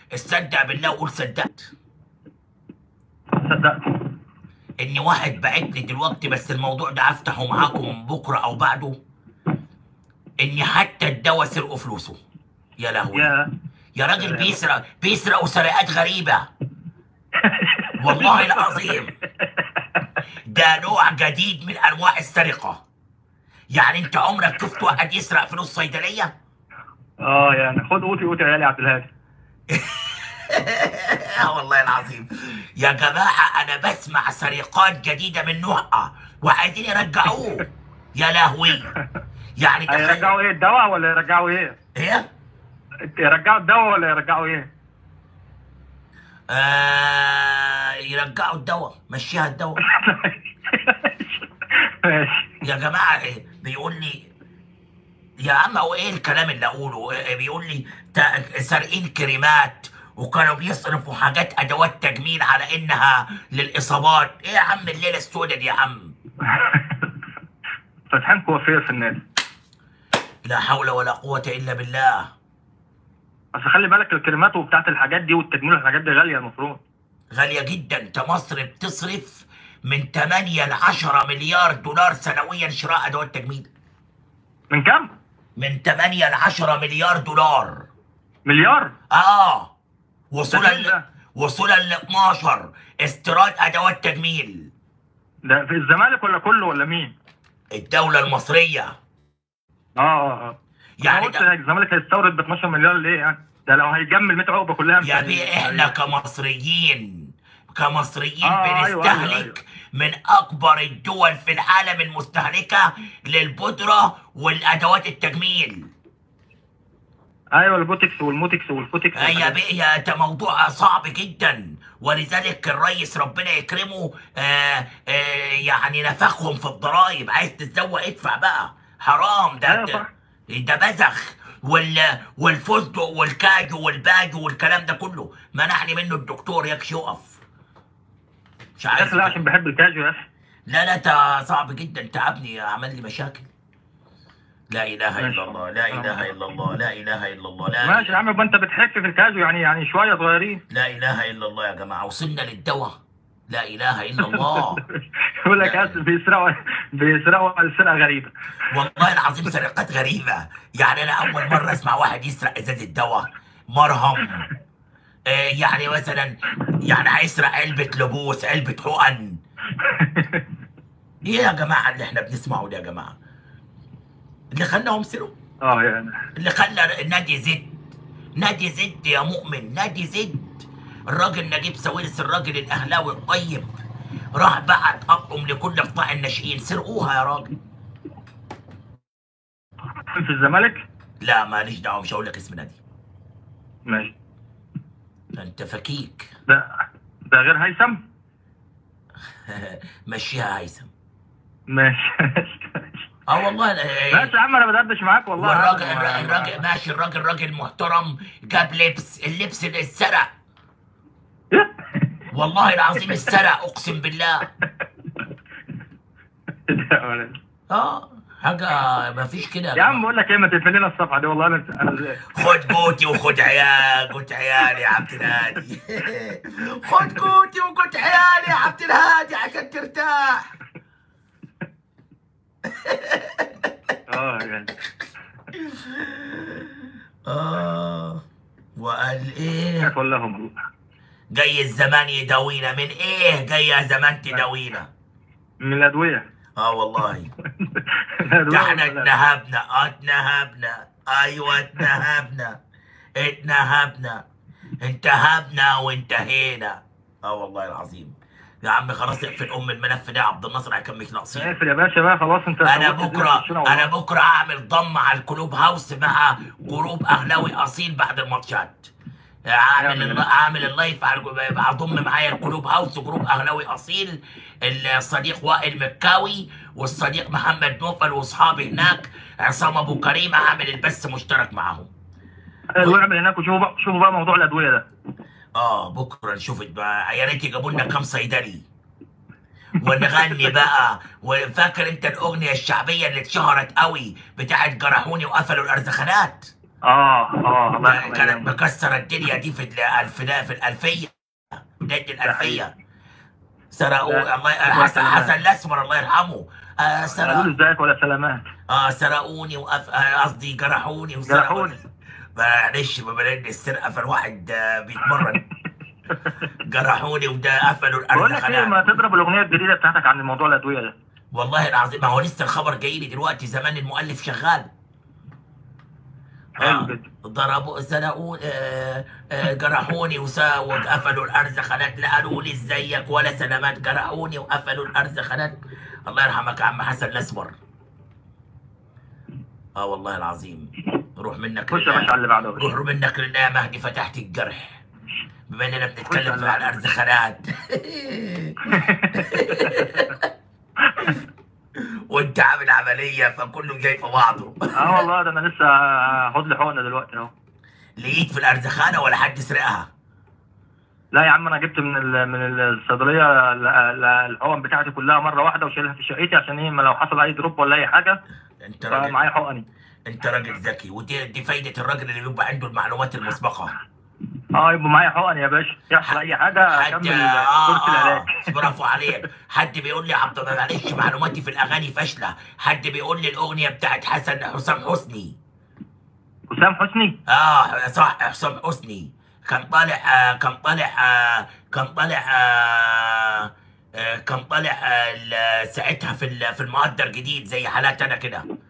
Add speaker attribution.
Speaker 1: اصدق بالله وقول صدقت
Speaker 2: صدقت
Speaker 1: ان واحد بعت لي دلوقتي بس الموضوع ده افتحه معاكم بكره او بعده ان حتى الدواء سرقوا فلوسه يا لهوي
Speaker 2: يا
Speaker 1: يا راجل بيسرق بيسرقوا سرقات غريبه والله العظيم ده نوع جديد من انواع السرقه يعني انت عمرك شفت واحد يسرق فلوس صيدليه
Speaker 2: اه يعني خد قوتي قوتي يا علي عبد الهادي
Speaker 1: والله العظيم يا جماعه انا بسمع سرقات جديده من نوعها وعايزين يرجعوه يا لهوي يعني تخيل
Speaker 2: هيرجعوا ايه الدواء ولا يرجعوا ايه؟
Speaker 1: ايه
Speaker 2: يرجعوا الدواء ولا يرجعوا ايه؟
Speaker 1: آه يرجعوا الدواء مشيها الدواء
Speaker 2: ماشي
Speaker 1: يا جماعه إيه؟ بيقول لي يا عم هو ايه الكلام اللي اقوله إيه بيقول لي تا- سارقين كريمات وكانوا بيصرفوا حاجات ادوات تجميل على انها للاصابات ايه يا عم الليله السوداء دي يا عم
Speaker 2: فاتحين كوافير في النادي
Speaker 1: لا حول ولا قوه الا بالله
Speaker 2: بس خلي بالك الكريمات وبتاعت الحاجات دي والتجميل والحاجات دي غاليه المفروض
Speaker 1: غاليه جدا انت مصر بتصرف من 8 ل 10 مليار دولار سنويا شراء ادوات تجميل
Speaker 2: من كام؟
Speaker 1: من 8 ل 10 مليار دولار
Speaker 2: مليار؟
Speaker 1: اه وصولا
Speaker 2: ده فين
Speaker 1: ل...
Speaker 2: ده؟
Speaker 1: وصولا ل 12 استيراد ادوات تجميل
Speaker 2: ده في الزمالك ولا كله ولا مين؟
Speaker 1: الدولة المصرية
Speaker 2: اه اه اه
Speaker 1: يعني
Speaker 2: يعني قلت
Speaker 1: ده-
Speaker 2: الزمالك هيستورد ب 12 مليار ليه يعني؟ ده لو هيجمل 100 عقبه كلها مش
Speaker 1: يا
Speaker 2: هي-
Speaker 1: بيه احنا كمصريين كمصريين
Speaker 2: آه، أيوة،
Speaker 1: بنستهلك
Speaker 2: أيوة، أيوة.
Speaker 1: من اكبر الدول في العالم المستهلكة للبودرة والادوات التجميل
Speaker 2: ايوه البوتكس والموتكس والفوتكس
Speaker 1: يا
Speaker 2: والحاجات دي.
Speaker 1: بيه ده موضوع صعب جدا ولذلك الرئيس ربنا يكرمه آه آه يعني نفخهم في الضرائب عايز تتزوق ادفع بقى حرام ده
Speaker 2: أيوة
Speaker 1: ده,
Speaker 2: صح.
Speaker 1: ده بزخ وال والفستق والكاجو والباجو والكلام ده كله منعني منه الدكتور يكش يقف مش
Speaker 2: يا
Speaker 1: عايز
Speaker 2: اخي لا عشان بحب الكاجو يا اخي
Speaker 1: لا لا ده صعب جدا تعبني عمل لي مشاكل لا اله الا
Speaker 2: ماشي.
Speaker 1: الله لا اله الا الله لا اله الا الله لا
Speaker 2: ماشي يا عم يبقى انت بتحف في الكاجو يعني يعني شويه صغيرين
Speaker 1: لا اله الا الله يا جماعه وصلنا للدواء لا اله الا الله
Speaker 2: يقول لك أس- بيسرقوا بيسرقوا سرقه غريبه
Speaker 1: والله العظيم سرقات غريبه يعني انا اول مره اسمع واحد يسرق ازازه دواء مرهم آه يعني مثلا يعني هيسرق علبه لبوس علبه حقن ايه يا جماعه اللي احنا بنسمعه ده يا جماعه اللي خلاهم سرقوا
Speaker 2: اه يعني
Speaker 1: اللي خلى نادي زد نادي زد يا مؤمن نادي زد الراجل نجيب ساويرس الراجل الاهلاوي الطيب راح بعت اطقم لكل قطاع الناشئين سرقوها يا راجل
Speaker 2: في الزمالك
Speaker 1: لا ماليش دعوه مش هقول لك اسم نادي
Speaker 2: ماشي
Speaker 1: ده انت فكيك
Speaker 2: ده ده غير هيثم
Speaker 1: مشيها هيثم
Speaker 2: ماشي ماشي
Speaker 1: اه والله
Speaker 2: ماشي
Speaker 1: لا-
Speaker 2: يا عم انا بدردش معاك والله
Speaker 1: والراجل
Speaker 2: يا عم.
Speaker 1: الراجل الراجل- ماشي الراجل راجل محترم جاب لبس اللبس اللي اتسرق والله العظيم اتسرق اقسم بالله اه حاجه ما فيش كده
Speaker 2: يا عم بقول لك ايه ما تقفل لنا الصفحه دي والله انا انا
Speaker 1: خد جوتي وخد عيال قلت عيالي يا عبد الهادي خد جوتي وخد عيالي يا عبد الهادي عشان ترتاح
Speaker 2: اه يعني
Speaker 1: اه وقال ايه
Speaker 2: كيف ولاهم والله
Speaker 1: جاي الزمان يداوينا من ايه جاي يا زمان تداوينا
Speaker 2: من الادويه
Speaker 1: اه والله
Speaker 2: الأدوية
Speaker 1: ده احنا
Speaker 2: والله.
Speaker 1: اتنهبنا اه اتنهبنا ايوه اتنهبنا اتنهبنا انتهبنا وانتهينا اه والله العظيم يا عم خلاص اقفل ام الملف ده يا عبد الناصر عشان مش ناقصين
Speaker 2: اقفل يا باشا بقى خلاص انت
Speaker 1: انا
Speaker 2: سويت
Speaker 1: بكره
Speaker 2: الدنيا في الشنو
Speaker 1: انا
Speaker 2: والله.
Speaker 1: بكره اعمل ضم على الكلوب هاوس مع جروب اهلاوي اصيل بعد الماتشات اعمل
Speaker 2: اعمل.
Speaker 1: الل- اعمل اللايف على الجو- اضم معايا الكلوب هاوس جروب اهلاوي اصيل الصديق وائل مكاوي والصديق محمد نوفل واصحابي هناك عصام ابو كريم اعمل البث مشترك معاهم
Speaker 2: ايوه اعمل هناك وشوفوا بقى شوفوا بقى موضوع الادويه ده
Speaker 1: اه بكره نشوف بقى يا ريت يجيبوا لنا كام صيدلي ونغني بقى وفاكر انت الاغنيه الشعبيه اللي اتشهرت قوي بتاعت جرحوني وقفلوا الارزخانات
Speaker 2: اه اه الله يرحمه
Speaker 1: كانت
Speaker 2: أيامه.
Speaker 1: مكسره الدنيا دي في الالفيه في الالفيه بدايه الالفيه سرقوا
Speaker 2: لا،
Speaker 1: الله
Speaker 2: الله
Speaker 1: حسن
Speaker 2: يسلمك.
Speaker 1: حسن الاسمر الله يرحمه آه
Speaker 2: قالوا
Speaker 1: سرقوا
Speaker 2: له ازيك ولا سلامات
Speaker 1: اه سرقوني وقف آه، قصدي جرحوني
Speaker 2: جرحوني.
Speaker 1: معلش بما ان السرقه فالواحد آه، بيتمرن جرحوني وده قفلوا
Speaker 2: بقول
Speaker 1: الارض
Speaker 2: لك ايه ما
Speaker 1: خلاص
Speaker 2: تضرب الاغنيه الجديده بتاعتك عن موضوع الادويه ده
Speaker 1: والله العظيم ما هو لسه الخبر جاي لي دلوقتي زمان المؤلف شغال
Speaker 2: حلو
Speaker 1: آه،
Speaker 2: جدا
Speaker 1: ضربوا سرقوا آه، آه، جرحوني وسا- وقفلوا الارض خلات لا قالوا لي ازيك ولا سلامات جرحوني وقفلوا الارض خلات الله يرحمك يا عم حسن الاسمر اه والله العظيم روح منك
Speaker 2: خش يا باشا على اللي بعده
Speaker 1: روح منك لله يا مهدي فتحت الجرح بما اننا
Speaker 2: خش
Speaker 1: بنتكلم
Speaker 2: على
Speaker 1: في على الارض خلات وانت عامل عمليه فكله جاي في بعضه
Speaker 2: اه والله ده انا لسه هاخد لي حقنه دلوقتي اهو
Speaker 1: لقيت في الارزخانه ولا حد سرقها
Speaker 2: لا يا عم انا جبت من ال- من الصيدليه ال- ال- الحقن بتاعتي كلها مره واحده وشايلها في شقتي عشان ايه ما لو حصل اي دروب ولا اي حاجه
Speaker 1: انت راجل
Speaker 2: فمعايا حقني
Speaker 1: انت راجل ذكي ودي دي فايده الراجل اللي بيبقى عنده المعلومات المسبقه
Speaker 2: اه يبقى معايا حقن يا باشا يحصل اي حاجه
Speaker 1: حد
Speaker 2: اكمل
Speaker 1: اه
Speaker 2: كورس العلاج
Speaker 1: اه برافو عليك حد بيقول لي يا عبد الله معلش معلوماتي في الاغاني فاشله حد بيقول لي الاغنيه بتاعت حسن حسام حسني
Speaker 2: حسام حسني
Speaker 1: اه صح حسام حسني كان طالع آه كان طالع آه كان طالع آه آه كان طالع آه ال- ساعتها في ال- في المقدر جديد زي حالات انا كده